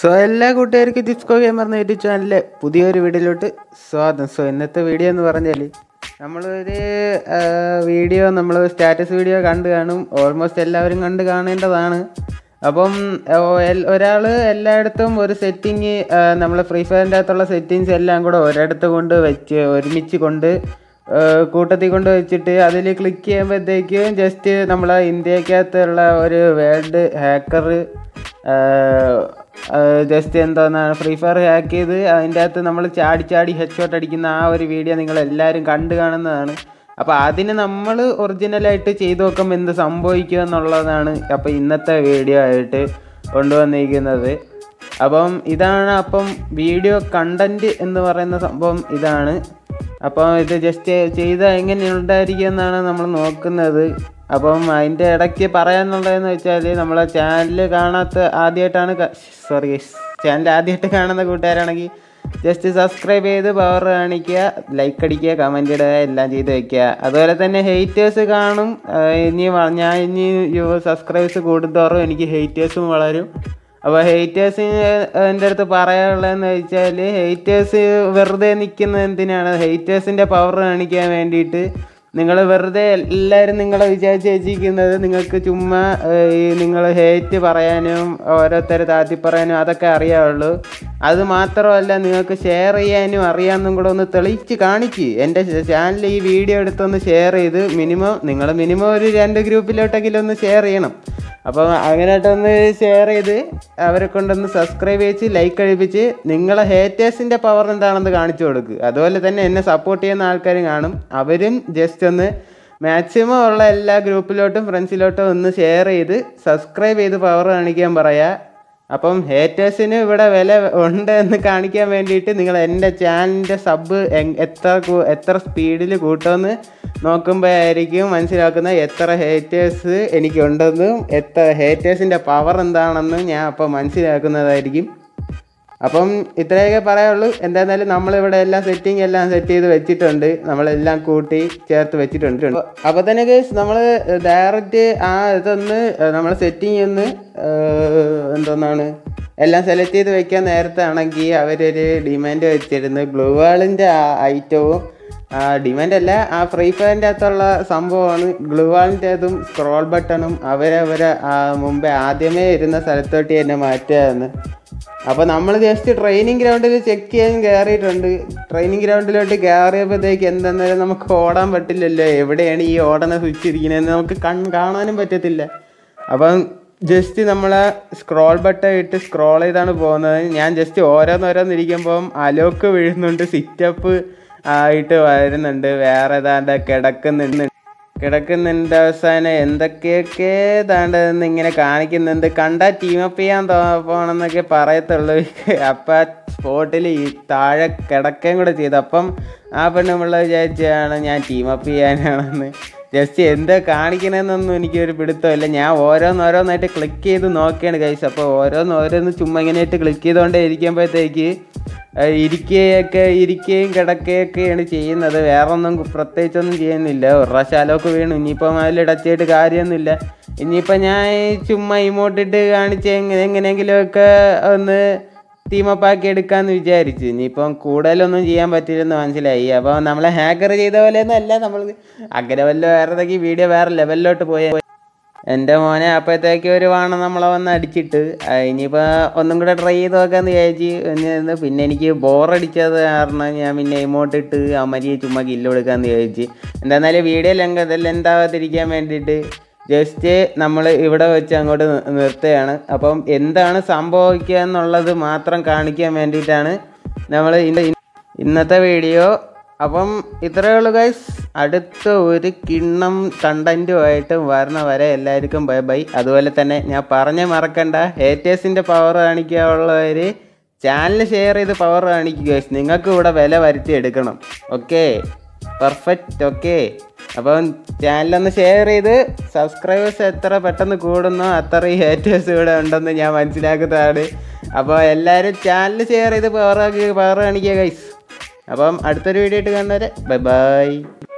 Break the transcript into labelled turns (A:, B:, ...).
A: So എല്ലാ കൂട്ടുകാർക്കും ജിസ്കോ gamer എന്ന യൂട്യൂബ് ചാനലിലെ പുതിയൊരു വീഡിയോയിലോട്ട് സ്വാഗതം സോ ഇന്നത്തെ വീഡിയോ എന്ന് പറഞ്ഞാൽ നമ്മളൊരു ആ, വീഡിയോ നമ്മൾ സ്റ്റാറ്റസ് വീഡിയോ കണ്ട് കാണും ഓൾമോസ്റ്റ് എല്ലാവരും കണ്ട് കാണേണ്ടതാണ് അപ്പം ഒരാൾ എല്ലായിടത്തും ഒരു സെറ്റിങ് നമ്മൾ ഫ്രീ ഫയറിൻ്റെ അകത്തുള്ള സെറ്റിങ്സ് എല്ലാം കൂടെ ഒരിടത്ത് കൊണ്ട് വെച്ച് ഒരുമിച്ച് കൊണ്ട് ഏഹ് കൂട്ടത്തിൽ കൊണ്ട് വെച്ചിട്ട് അതിൽ ക്ലിക്ക് ചെയ്യുമ്പോഴത്തേക്കും ജസ്റ്റ് നമ്മളെ ഇന്ത്യക്കകത്തുള്ള ഒരു വേൾഡ് ഹാക്കർ ജസ്റ്റ് എന്തോന്നാണ് ഫ്രീ ഫയർ ഹാക്ക് ചെയ്ത് അതിൻ്റെ അകത്ത് നമ്മൾ ചാടി ചാടി ഹെഡ് ഷോട്ട് അടിക്കുന്ന ആ ഒരു വീഡിയോ നിങ്ങൾ എല്ലാവരും കണ്ടു കാണുന്നതാണ് അപ്പോൾ അതിന് നമ്മൾ ഒറിജിനലായിട്ട് ചെയ്തു നോക്കുമ്പോൾ എന്ത് സംഭവിക്കും എന്നുള്ളതാണ് അപ്പോൾ ഇന്നത്തെ വീഡിയോ ആയിട്ട് കൊണ്ടുവന്നിരിക്കുന്നത് അപ്പം ഇതാണ് അപ്പം വീഡിയോ കണ്ടന്റ് എന്ന് പറയുന്ന സംഭവം ഇതാണ് അപ്പോൾ ഇത് ജസ്റ്റ് ചെയ്താൽ എങ്ങനെ ഉണ്ടായിരിക്കും എന്നാണ് നമ്മൾ നോക്കുന്നത് അപ്പം അതിൻ്റെ ഇടയ്ക്ക് പറയാനുള്ളതെന്ന് വെച്ചാൽ നമ്മളെ ചാനൽ കാണാത്ത ആദ്യമായിട്ടാണ് സോറി ചാനൽ ആദ്യമായിട്ട് കാണുന്ന കൂട്ടുകാരാണെങ്കിൽ ജസ്റ്റ് സബ്സ്ക്രൈബ് ചെയ്ത് പവർ കാണിക്കുക ലൈക്ക് അടിക്കുക കമൻ്റ് ഇടുക എല്ലാം ചെയ്ത് വെക്കുക അതുപോലെ തന്നെ ഹെയ്റ്റേഴ്സ് കാണും ആ, ഇനി വ- ഞാൻ ഇനി സബ്സ്ക്രൈബേഴ്സ് കൂടുന്തോറും എനിക്ക് ഹെയ്റ്റേഴ്സും വളരും അപ്പോൾ ഹെയ്റ്റേഴ്സിന് എൻ്റെ അടുത്ത് പറയാനുള്ളതെന്ന് വെച്ചാൽ ഹെയ്റ്റേഴ്സ് വെറുതെ നിൽക്കുന്നത് എന്തിനാണ് ഹെയ്റ്റേഴ്സിൻ്റെ പവർ കാണിക്കാൻ വേണ്ടിയിട്ട് നിങ്ങൾ വെറുതെ എല്ലാവരും നിങ്ങളെ വിചാരിച്ച് വെച്ചിരിക്കുന്നത് നിങ്ങൾക്ക് ചുമ്മാ ഏഹ്, ഈ നിങ്ങൾ ഹേറ്റ് പറയാനും ഓരോരുത്തർ താത്തി പറയാനും അതൊക്കെ അറിയാവുള്ളൂ അത് മാത്രമല്ല നിങ്ങൾക്ക് ഷെയർ ചെയ്യാനും അറിയാമെന്നും കൂടെ ഒന്ന് തെളിയിച്ച് കാണിക്ക് എൻ്റെ ചാനൽ ഈ വീഡിയോ എടുത്തൊന്ന് ഷെയർ ചെയ്ത് മിനിമം നിങ്ങൾ മിനിമം ഒരു രണ്ട് ഗ്രൂപ്പിലോട്ടെങ്കിലും ഒന്ന് ഷെയർ ചെയ്യണം അപ്പോൾ അങ്ങനെയായിട്ടൊന്ന് ഷെയർ ചെയ്ത് അവരെ കൊണ്ടൊന്ന് സബ്സ്ക്രൈബ് ചെയ്ച്ച് ലൈക്ക് കഴിപ്പിച്ച് നിങ്ങളെ ഹേറ്റേഴ്സിൻ്റെ പവർ എന്താണെന്ന് കാണിച്ചു കൊടുക്കുക അതുപോലെ തന്നെ എന്നെ സപ്പോർട്ട് ചെയ്യുന്ന ആൾക്കാരും കാണും അവരും ജസ്റ്റ് ഒന്ന് മാക്സിമം ഉള്ള എല്ലാ ഗ്രൂപ്പിലോട്ടും ഫ്രണ്ട്സിലോട്ടും ഒന്ന് ഷെയർ ചെയ്ത് സബ്സ്ക്രൈബ് ചെയ്ത് പവർ കാണിക്കാൻ പറയാ അപ്പം ഹേറ്റേഴ്സിന് ഇവിടെ വില ഉണ്ട് എന്ന് കാണിക്കാൻ വേണ്ടിയിട്ട് നിങ്ങൾ എൻ്റെ ചാനലിൻ്റെ സബ് എത്ര കൂ- എത്ര സ്പീഡിൽ കൂട്ടുമെന്ന് നോക്കുമ്പോഴായിരിക്കും മനസ്സിലാക്കുന്നത് എത്ര ഹേറ്റേഴ്സ് എനിക്കുണ്ടെന്നും എത്ര ഹേറ്റേഴ്സിൻ്റെ പവർ എന്താണെന്നും ഞാൻ അപ്പോൾ മനസ്സിലാക്കുന്നതായിരിക്കും അപ്പം ഇത്രയൊക്കെ പറയാനുള്ളൂ എന്തായിരുന്നാലും നമ്മളിവിടെ എല്ലാം സെറ്റിംഗ് എല്ലാം സെറ്റ് ചെയ്ത് വെച്ചിട്ടുണ്ട് നമ്മളെല്ലാം കൂട്ടി ചേർത്ത് വെച്ചിട്ടുണ്ട് അപ്പോൾ തന്നെ കേസ് നമ്മൾ ഡയറക്റ്റ് ആ ഇതൊന്ന് നമ്മൾ സെറ്റിംഗ് ഒന്ന് എന്തോന്നാണ് എല്ലാം സെലക്ട് ചെയ്ത് വെക്കാൻ നേരത്തെ ആണെങ്കിൽ അവരൊരു ഡിമാൻഡ് വെച്ചിരുന്നു ഗ്ലൂ വാളിൻ്റെ ആ ഐറ്റവും ആ ഡിമാൻഡ് അല്ല ആ ഫ്രീ ഫയറിൻ്റെ അകത്തുള്ള സംഭവമാണ് ഗ്ലൂ വാളിൻ്റെതും സ്ക്രോൾ ബട്ടണും അവരവരെ ആ മുമ്പേ ആദ്യമേ ഇരുന്ന സ്ഥലത്തോട്ട് തന്നെ മാറ്റുകയെന്ന് അപ്പോൾ നമ്മൾ ജസ്റ്റ് ട്രെയിനിങ് ഗ്രൗണ്ടിൽ ചെക്ക് ചെയ്യാൻ കയറിയിട്ടുണ്ട് ട്രെയിനിങ് ഗ്രൗണ്ടിലോട്ട് കയറിയപ്പോഴത്തേക്ക് എന്തെന്നാലും നമുക്ക് ഓടാൻ പറ്റില്ലല്ലോ എവിടെയാണ് ഈ ഓടണ സ്വിച്ച് ഇരിക്കുന്നതെന്ന് നമുക്ക് കൺ കാണാനും പറ്റത്തില്ല അപ്പം ജസ്റ്റ് നമ്മൾ സ്ക്രോൾ ബട്ടൺ ഇട്ട് സ്ക്രോൾ ചെയ്താണ് പോകുന്നത് ഞാൻ ജസ്റ്റ് ഓരോന്നോരോന്നിരിക്കുമ്പം അലോക്ക് വീഴുന്നുണ്ട് സിറ്റപ്പ് ആയിട്ട് വരുന്നുണ്ട് വേറെ ഏതാണ്ട് കിടക്കുന്നുണ്ട് കിടക്കുന്നുണ്ട് അവസാനം എന്തൊക്കെയൊക്കെ താണ്ടെന്ന് ഇങ്ങനെ കാണിക്കുന്നുണ്ട് കണ്ടാ ടീമപ്പ് ചെയ്യാൻ തോ പോണെന്നൊക്കെ പറയത്തുള്ളൂ അപ്പം സ്പോട്ടിൽ ഈ താഴെ കിടക്കുകയും കൂടെ ചെയ്തു അപ്പം ആ പെണ്ണുമ്പിള്ള വിചാരിച്ചാണ് ഞാൻ ടീമപ്പ് ചെയ്യാനാണെന്ന് ജസ്റ്റ് എന്താ കാണിക്കണമെന്നൊന്നും എനിക്കൊരു പിടുത്തമില്ല ഞാൻ ഓരോന്നോരോന്നായിട്ട് ക്ലിക്ക് ചെയ്ത് നോക്കിയാണ് കഴിച്ചത് അപ്പോൾ ഓരോന്ന് ഓരോന്ന് ചുമ്മാ ഇങ്ങനെയായിട്ട് ക്ലിക്ക് ചെയ്തുകൊണ്ടേ ഇരിക്കുമ്പോഴത്തേക്ക് ഏഹ് ഇരിക്കുകയൊക്കെ ഇരിക്കുകയും കിടക്കുകയൊക്കെയാണ് ചെയ്യുന്നത് വേറെ ഒന്നും പ്രത്യേകിച്ചൊന്നും ചെയ്യുന്നില്ല ഒരു പ്രാവശ്യം അലോക്ക് വീണു ഇനിയിപ്പം അതിൽ ഇടച്ചിട്ട് കാര്യമൊന്നുമില്ല ഇനിയിപ്പം ഞാൻ ഈ ചുമ്മാ ഇമോട്ടിട്ട് കാണിച്ച് എങ്ങനെ എങ്ങനെയെങ്കിലുമൊക്കെ ഒന്ന് തീമപ്പാക്കി എടുക്കാമെന്ന് വിചാരിച്ചു ഇനിയിപ്പം കൂടുതലൊന്നും ചെയ്യാൻ പറ്റില്ലെന്ന് മനസ്സിലായി അപ്പോൾ നമ്മളെ ഹാക്കർ ചെയ്ത പോലെയൊന്നും അല്ല നമ്മൾ അങ്ങനെ വല്ല വേറെ ഏതെങ്കിലും വീഡിയോ വേറെ ലെവലിലോട്ട് പോയ എൻ്റെ മോനെ അപ്പോഴത്തേക്ക് ഒരു വാണം നമ്മളെ വന്ന് അടിച്ചിട്ട് ആ, ഇനിയിപ്പോൾ ഒന്നും കൂടെ ട്രൈ ചെയ്ത് നോക്കാമെന്ന് വിചാരിച്ച് എന്നിരുന്നു. പിന്നെ എനിക്ക് ബോറടിച്ചത് കാരണം ഞാൻ പിന്നെ ഇമോട്ട് ഇട്ട് അമ്മരിയെ ചുമ്മാ കില്ല് കൊടുക്കാമെന്ന് വിചാരിച്ച് എന്തായിരുന്നാലും വീഡിയോ ലെങ്ക ലെന്താവാതിരിക്കാൻ വേണ്ടിയിട്ട് ജസ്റ്റ് നമ്മൾ ഇവിടെ വെച്ച് അങ്ങോട്ട് നി- നിർത്തുകയാണ് അപ്പം എന്താണ് സംഭവിക്കുക എന്നുള്ളത് മാത്രം കാണിക്കാൻ വേണ്ടിയിട്ടാണ് നമ്മൾ ഇന്നത്തെ വീഡിയോ അപ്പം ഇത്രയേ ഉള്ളൂ ഗൈസ് അടുത്ത ഒരു കിണ്ണം കണ്ടൻറ്റുമായിട്ട് വരണ വരെ എല്ലാവർക്കും ബൈ ബൈ അതുപോലെ തന്നെ ഞാൻ പറഞ്ഞ മറക്കണ്ട ഹേറ്റേഴ്സിൻ്റെ പവർ കാണിക്കാനുള്ളവർ ചാനൽ ഷെയർ ചെയ്ത് പവർ കാണിക്കുക ഗൈസ് നിങ്ങൾക്ക് ഇവിടെ വില വരുത്തി എടുക്കണം ഓക്കെ പെർഫെക്റ്റ് ഓക്കെ അപ്പം ചാനലൊന്ന് ഷെയർ ചെയ്ത് സബ്സ്ക്രൈബേഴ്സ് എത്ര പെട്ടെന്ന് കൂടുന്നോ അത്രയും ഹേറ്റേഴ്സ് ഇവിടെ ഉണ്ടെന്ന് ഞാൻ മനസ്സിലാക്കുന്നതാണ് അപ്പോൾ എല്ലാവരും ചാനൽ ഷെയർ ചെയ്ത് പവർ പവർ കാണിക്കുക ഗൈസ് അപ്പം അടുത്തൊരു വീഡിയോ ആയിട്ട് കാണുന്നവരെ ബൈ ബൈ